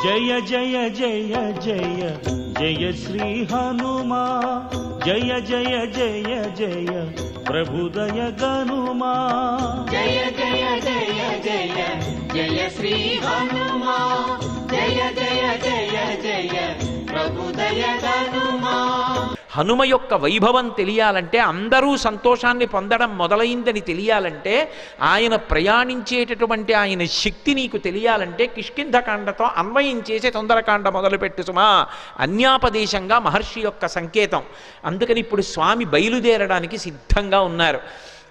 జయ జయ జయ జయ జయ శ్రీ హనుమా జయ జయ జయ జయ ప్రభుదయ గనుమా జయ జయ జయ జయ జయ శ్రీ హనుమా జయ జయ జయ జయ ప్రభుదయ హనుమా హనుమ యొక్క వైభవం తెలియాలంటే అందరూ సంతోషాన్ని పొందడం మొదలైందని తెలియాలంటే ఆయన ప్రయాణించేటటువంటి ఆయన శక్తి నీకు తెలియాలంటే కిష్కింధకాండతో అన్వయం చేసే తొందరకాండ మొదలుపెట్టు సుమా అన్యాపదేశంగా మహర్షి యొక్క సంకేతం అందుకని ఇప్పుడు స్వామి బయలుదేరడానికి సిద్ధంగా ఉన్నారు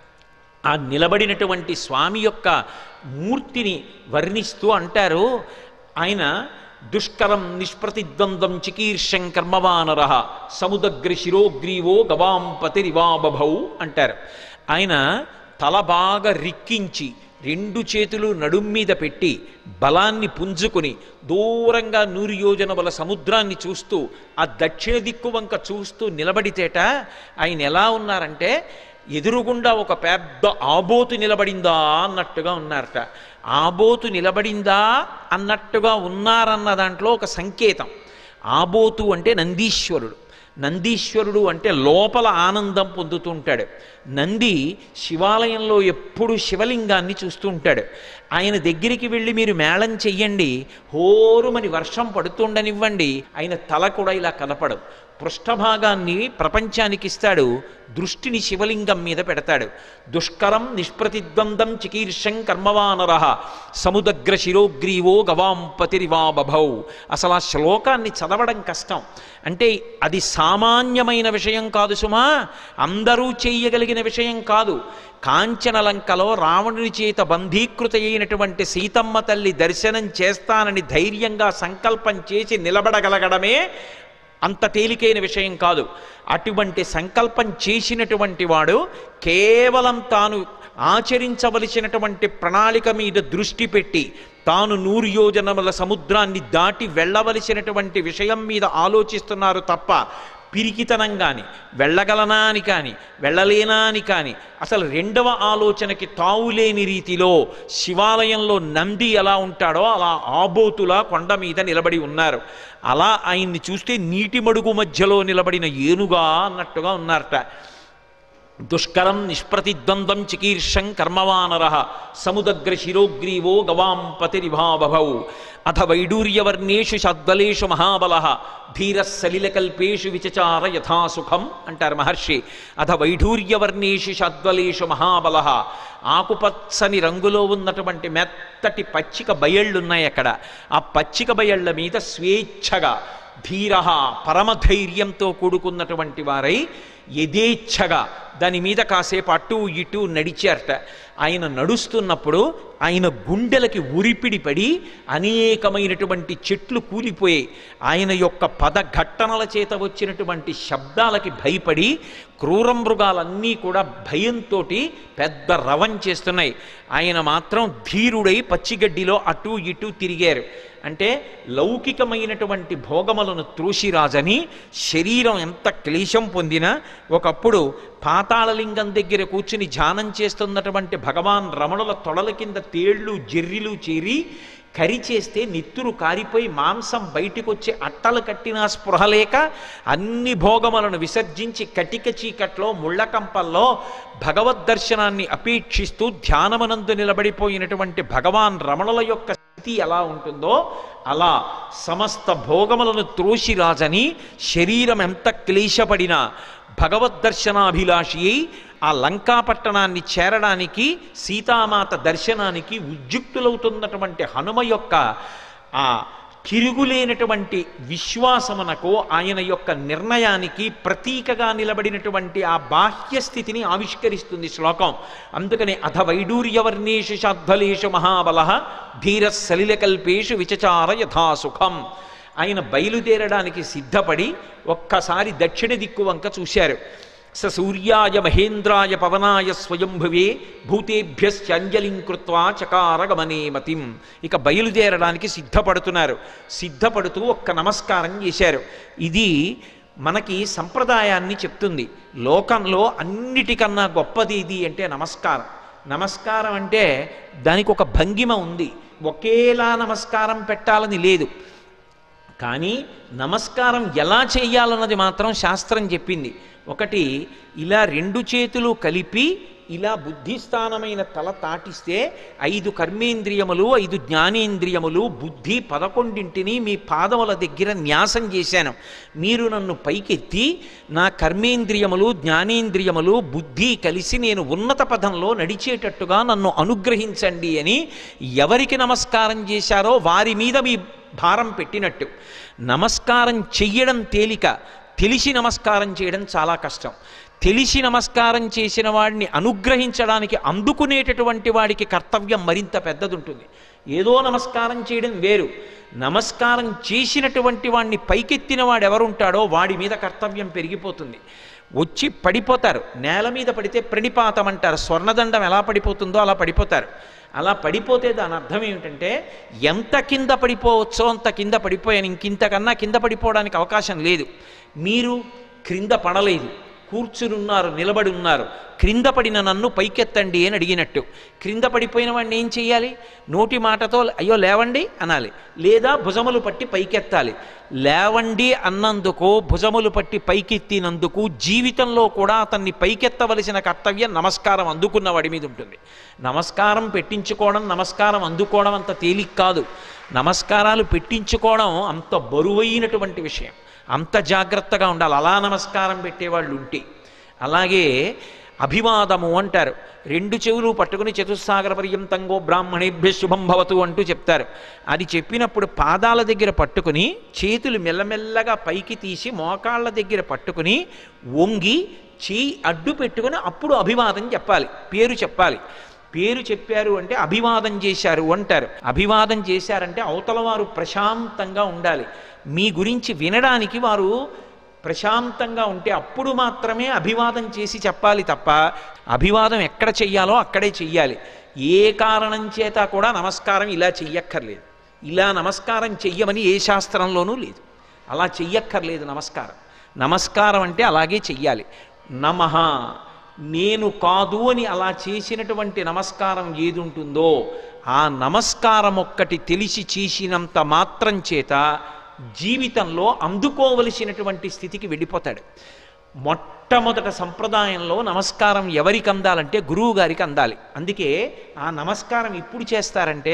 ఆ నిలబడినటువంటి స్వామి యొక్క మూర్తిని వర్ణిస్తూ అంటారు ఆయన దుష్కరం నిష్ప్రతిద్వంద్వం చికీర్షం కర్మవానర సముదగ్ర శిరోగ్రీవో గవాం పతిరివాబభౌ అంటారు ఆయన తల బాగా రిక్కించి రెండు చేతులు నడుం మీద పెట్టి బలాన్ని పుంజుకుని దూరంగా నూరు యోజనముల సముద్రాన్ని చూస్తూ ఆ దక్షిణ దిక్కు వంక చూస్తూ నిలబడితేట ఆయన ఎలా ఉన్నారంటే ఎదురుగుండా ఒక పెద్ద ఆబోతు నిలబడిందా అన్నట్టుగా ఉన్నారట ఆబోతు నిలబడిందా అన్నట్టుగా ఉన్నారన్న దాంట్లో ఒక సంకేతం ఆబోతు అంటే నందీశ్వరుడు నందీశ్వరుడు అంటే లోపల ఆనందం పొందుతూ ఉంటాడు నంది శివాలయంలో ఎప్పుడు శివలింగాన్ని చూస్తూ ఉంటాడు ఆయన దగ్గరికి వెళ్ళి మీరు మేళం చెయ్యండి హోరుమని వర్షం పడుతుండనివ్వండి ఆయన తల కూడా ఇలా కనపడు పృష్ఠభాగాన్ని ప్రపంచానికి ఇస్తాడు దృష్టిని శివలింగం మీద పెడతాడు దుష్కరం నిష్ప్రతిద్వందం చికీర్షం కర్మవానర సముదగ్ర శిరోగ్రీవో గవాం పతిరివా బభౌ అసలు ఆ శ్లోకాన్ని చదవడం కష్టం అంటే అది సామాన్యమైన విషయం కాదు సుమా అందరూ చేయగలిగిన విషయం కాదు కాంచనలంకలో రావణుని చేత బంధీకృత అయినటువంటి సీతమ్మ తల్లి దర్శనం చేస్తానని ధైర్యంగా సంకల్పం చేసి నిలబడగలగడమే అంత తేలికైన విషయం కాదు అటువంటి సంకల్పం చేసినటువంటి వాడు కేవలం తాను ఆచరించవలసినటువంటి ప్రణాళిక మీద దృష్టి పెట్టి తాను నూరు యోజనముల సముద్రాన్ని దాటి వెళ్ళవలసినటువంటి విషయం మీద ఆలోచిస్తున్నారు తప్ప పిరికితనం కానీ వెళ్ళగలనా అని కానీ వెళ్ళలేనా అని కానీ అసలు రెండవ ఆలోచనకి తావులేని రీతిలో శివాలయంలో నంది ఎలా ఉంటాడో అలా ఆబోతులా కొండ మీద నిలబడి ఉన్నారు అలా ఆయన్ని చూస్తే నీటి మడుగు మధ్యలో నిలబడిన ఏనుగా అన్నట్టుగా ఉన్నారట దుష్కరం నిష్ప్రతిద్వంద్వం చికీర్షం కర్మవానర సముదగ్ర శిరోగ్రీవో గవాం పతిరిభాబభౌ అథ వైడూర్యవర్ణేషు షద్వలేషు మహాబల ధీర సలిలకల్పేషు విచచార యథాసుఖం అంటారు మహర్షి అథ వైఢూర్యవర్ణేషు షద్వలేషు మహాబల ఆకుపచ్చని రంగులో ఉన్నటువంటి మెత్తటి పచ్చిక బయళ్ళున్నాయి అక్కడ ఆ పచ్చిక బయళ్ళ మీద స్వేచ్ఛగా ధీర పరమధైర్యంతో కూడుకున్నటువంటి వారై యథేచ్ఛగా దాని మీద కాసేపు అటు ఇటు నడిచారట ఆయన నడుస్తున్నప్పుడు ఆయన గుండెలకి ఉరిపిడి పడి అనేకమైనటువంటి చెట్లు కూలిపోయాయి ఆయన యొక్క పదఘట్టనల చేత వచ్చినటువంటి శబ్దాలకి భయపడి క్రూర మృగాలన్నీ కూడా భయంతో పెద్ద రవం చేస్తున్నాయి ఆయన మాత్రం ధీరుడై పచ్చిగడ్డిలో అటు ఇటు తిరిగారు అంటే లౌకికమైనటువంటి భోగములను త్రోసిరాజని శరీరం ఎంత క్లేశం పొందినా ఒకప్పుడు పాతాళలింగం దగ్గర కూర్చుని ధ్యానం చేస్తున్నటువంటి భగవాన్ రమణుల తొడల కింద తేళ్లు జెర్రిలు చేరి కరి చేస్తే నెత్తురు కారిపోయి మాంసం బయటికి వచ్చి అట్టలు కట్టినా స్పృహ లేక అన్ని భోగములను విసర్జించి కటిక చీకట్లో ముళ్ళకంపల్లో భగవద్ దర్శనాన్ని అపేక్షిస్తూ ధ్యానమనందు నిలబడిపోయినటువంటి భగవాన్ రమణుల యొక్క స్థితి ఎలా ఉంటుందో అలా సమస్త భోగములను త్రోసిరాజని శరీరం ఎంత క్లేశపడినా భగవద్దర్శనాభిలాషి అయి ఆ లంకాపట్టణాన్ని చేరడానికి సీతామాత దర్శనానికి ఉద్యుక్తులవుతున్నటువంటి హనుమ యొక్క ఆ తిరుగులేనటువంటి విశ్వాసమునకు ఆయన యొక్క నిర్ణయానికి ప్రతీకగా నిలబడినటువంటి ఆ బాహ్య స్థితిని ఆవిష్కరిస్తుంది శ్లోకం అందుకని అథ వైడూర్యవర్ణేషు శాధ్వలేషు మహాబల ధీర సలిలకల్పేషు విచచార యథాసుఖం ఆయన బయలుదేరడానికి సిద్ధపడి ఒక్కసారి దక్షిణ దిక్కు వంక చూశారు స సూర్యాయ మహేంద్రాయ పవనాయ స్వయంభువే భూతేభ్యశ్చంజలిం కృత్వా చకార గమనే మతిం ఇక బయలుదేరడానికి సిద్ధపడుతున్నారు సిద్ధపడుతూ ఒక్క నమస్కారం చేశారు ఇది మనకి సంప్రదాయాన్ని చెప్తుంది లోకంలో అన్నిటికన్నా గొప్పది ఇది అంటే నమస్కారం నమస్కారం అంటే దానికి ఒక భంగిమ ఉంది ఒకేలా నమస్కారం పెట్టాలని లేదు కానీ నమస్కారం ఎలా చేయాలన్నది మాత్రం శాస్త్రం చెప్పింది ఒకటి ఇలా రెండు చేతులు కలిపి ఇలా బుద్ధిస్థానమైన తల తాటిస్తే ఐదు కర్మేంద్రియములు ఐదు జ్ఞానేంద్రియములు బుద్ధి పదకొండింటిని మీ పాదముల దగ్గర న్యాసం చేశాను మీరు నన్ను పైకెత్తి నా కర్మేంద్రియములు జ్ఞానేంద్రియములు బుద్ధి కలిసి నేను ఉన్నత పదంలో నడిచేటట్టుగా నన్ను అనుగ్రహించండి అని ఎవరికి నమస్కారం చేశారో వారి మీద మీ భారం పెట్టినట్టు నమస్కారం చెయ్యడం తేలిక తెలిసి నమస్కారం చేయడం చాలా కష్టం తెలిసి నమస్కారం చేసిన వాడిని అనుగ్రహించడానికి అందుకునేటటువంటి వాడికి కర్తవ్యం మరింత పెద్దదుంటుంది ఏదో నమస్కారం చేయడం వేరు నమస్కారం చేసినటువంటి వాడిని పైకెత్తిన వాడు ఎవరుంటాడో వాడి మీద కర్తవ్యం పెరిగిపోతుంది వచ్చి పడిపోతారు నేల మీద పడితే ప్రణిపాతం అంటారు స్వర్ణదండం ఎలా పడిపోతుందో అలా పడిపోతారు అలా పడిపోతే దాని అర్థం ఏమిటంటే ఎంత కింద పడిపోవచ్చో అంత కింద పడిపోయాను ఇంకింతకన్నా కింద పడిపోవడానికి అవకాశం లేదు మీరు క్రింద పడలేదు కూర్చుని ఉన్నారు నిలబడి ఉన్నారు క్రింద పడిన నన్ను పైకెత్తండి అని అడిగినట్టు క్రింద పడిపోయిన వాడిని ఏం చెయ్యాలి నోటి మాటతో అయ్యో లేవండి అనాలి లేదా భుజములు పట్టి పైకెత్తాలి లేవండి అన్నందుకు భుజములు పట్టి పైకెత్తినందుకు జీవితంలో కూడా అతన్ని పైకెత్తవలసిన కర్తవ్యం నమస్కారం అందుకున్న వాడి మీద ఉంటుంది నమస్కారం పెట్టించుకోవడం నమస్కారం అందుకోవడం అంత తేలిక కాదు నమస్కారాలు పెట్టించుకోవడం అంత బరువైనటువంటి విషయం అంత జాగ్రత్తగా ఉండాలి అలా నమస్కారం పెట్టేవాళ్ళు ఉంటే అలాగే అభివాదము అంటారు రెండు చెవులు పట్టుకుని చతుస్సాగర పర్యంతంగో బ్రాహ్మణేభ్య శుభం భవతు అంటూ చెప్తారు అది చెప్పినప్పుడు పాదాల దగ్గర పట్టుకుని చేతులు మెల్లమెల్లగా పైకి తీసి మోకాళ్ళ దగ్గర పట్టుకుని వంగి చేయి అడ్డు పెట్టుకుని అప్పుడు అభివాదం చెప్పాలి పేరు చెప్పాలి పేరు చెప్పారు అంటే అభివాదం చేశారు అంటారు అభివాదం చేశారంటే అవతల వారు ప్రశాంతంగా ఉండాలి మీ గురించి వినడానికి వారు ప్రశాంతంగా ఉంటే అప్పుడు మాత్రమే అభివాదం చేసి చెప్పాలి తప్ప అభివాదం ఎక్కడ చెయ్యాలో అక్కడే చెయ్యాలి ఏ కారణం చేత కూడా నమస్కారం ఇలా చెయ్యక్కర్లేదు ఇలా నమస్కారం చెయ్యమని ఏ శాస్త్రంలోనూ లేదు అలా చెయ్యక్కర్లేదు నమస్కారం నమస్కారం అంటే అలాగే చెయ్యాలి నమః నేను కాదు అని అలా చేసినటువంటి నమస్కారం ఏది ఉంటుందో ఆ నమస్కారం ఒక్కటి తెలిసి చేసినంత మాత్రం చేత జీవితంలో అందుకోవలసినటువంటి స్థితికి వెళ్ళిపోతాడు మొట్టమొదట సంప్రదాయంలో నమస్కారం ఎవరికి అందాలంటే గురువు గారికి అందాలి అందుకే ఆ నమస్కారం ఇప్పుడు చేస్తారంటే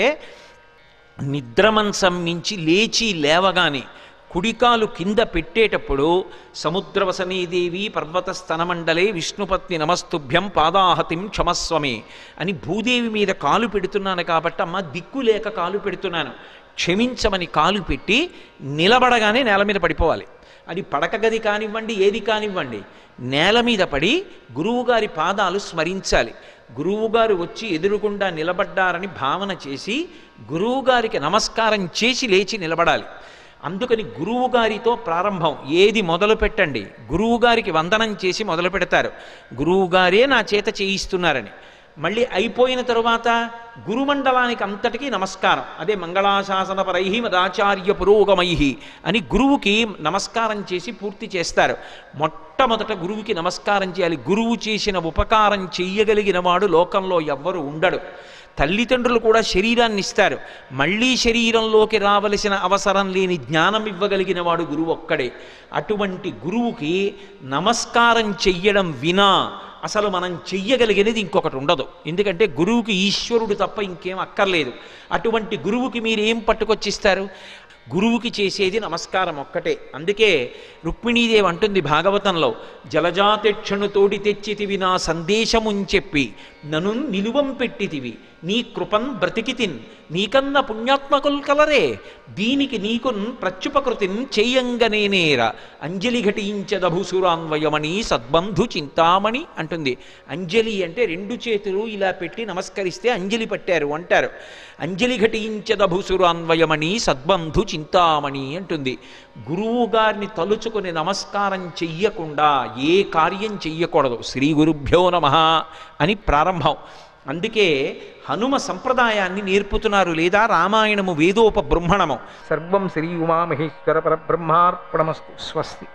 నిద్రమంచం నుంచి లేచి లేవగానే కుడికాలు కింద పెట్టేటప్పుడు సముద్రవసనీదేవి పర్వత స్తనమండలే విష్ణుపత్ని నమస్తుభ్యం పాదాహతిం క్షమస్వమే అని భూదేవి మీద కాలు పెడుతున్నాను కాబట్టి అమ్మ దిక్కు లేక కాలు పెడుతున్నాను క్షమించమని కాలు పెట్టి నిలబడగానే నేల మీద పడిపోవాలి అది పడక గది కానివ్వండి ఏది కానివ్వండి నేల మీద పడి గురువుగారి పాదాలు స్మరించాలి గురువుగారు వచ్చి ఎదురుగుండా నిలబడ్డారని భావన చేసి గురువుగారికి నమస్కారం చేసి లేచి నిలబడాలి అందుకని గురువుగారితో ప్రారంభం ఏది మొదలు పెట్టండి గురువుగారికి వందనం చేసి మొదలు పెడతారు గురువుగారే నా చేత చేయిస్తున్నారని మళ్ళీ అయిపోయిన తరువాత గురుమండలానికి అంతటికీ నమస్కారం అదే మంగళాశాసన పరై మదాచార్య పురోగమై అని గురువుకి నమస్కారం చేసి పూర్తి చేస్తారు మొట్టమొదట గురువుకి నమస్కారం చేయాలి గురువు చేసిన ఉపకారం చెయ్యగలిగిన వాడు లోకంలో ఎవ్వరు ఉండడు తల్లిదండ్రులు కూడా శరీరాన్ని ఇస్తారు మళ్ళీ శరీరంలోకి రావలసిన అవసరం లేని జ్ఞానం ఇవ్వగలిగిన వాడు గురువు ఒక్కడే అటువంటి గురువుకి నమస్కారం చెయ్యడం వినా అసలు మనం చెయ్యగలిగినది ఇంకొకటి ఉండదు ఎందుకంటే గురువుకి ఈశ్వరుడు తప్ప ఇంకేం అక్కర్లేదు అటువంటి గురువుకి మీరు ఏం పట్టుకొచ్చిస్తారు గురువుకి చేసేది నమస్కారం ఒక్కటే అందుకే రుక్మిణీదేవి అంటుంది భాగవతంలో జలజాతెక్షణు తోడి తెచ్చితివి నా సందేశమున్ చెప్పి నను నిలువం పెట్టితివి నీ కృపన్ బ్రతికితిన్ నీకన్న పుణ్యాత్మకులు కలరే దీనికి నీకున్ ప్రత్యుపకృతిన్ చేయంగనేనేర అంజలి ఘటించదభుసురాన్వయమణి సద్బంధు చింతామణి అంటుంది అంజలి అంటే రెండు చేతులు ఇలా పెట్టి నమస్కరిస్తే అంజలి పట్టారు అంటారు అంజలి ఘటించదభుసురాన్వయమణి సద్బంధు చింతామణి అంటుంది గురువు గారిని తలుచుకుని నమస్కారం చెయ్యకుండా ఏ కార్యం చెయ్యకూడదు శ్రీ గురుభ్యో నమ అని ప్రారంభం అందుకే హనుమ సంప్రదాయాన్ని నేర్పుతున్నారు లేదా రామాయణము వేదోప బ్రహ్మణము సర్వం శ్రీ ఉమామహేశ్వర పరబ్రహ్మార్పణమస్తు స్వస్తి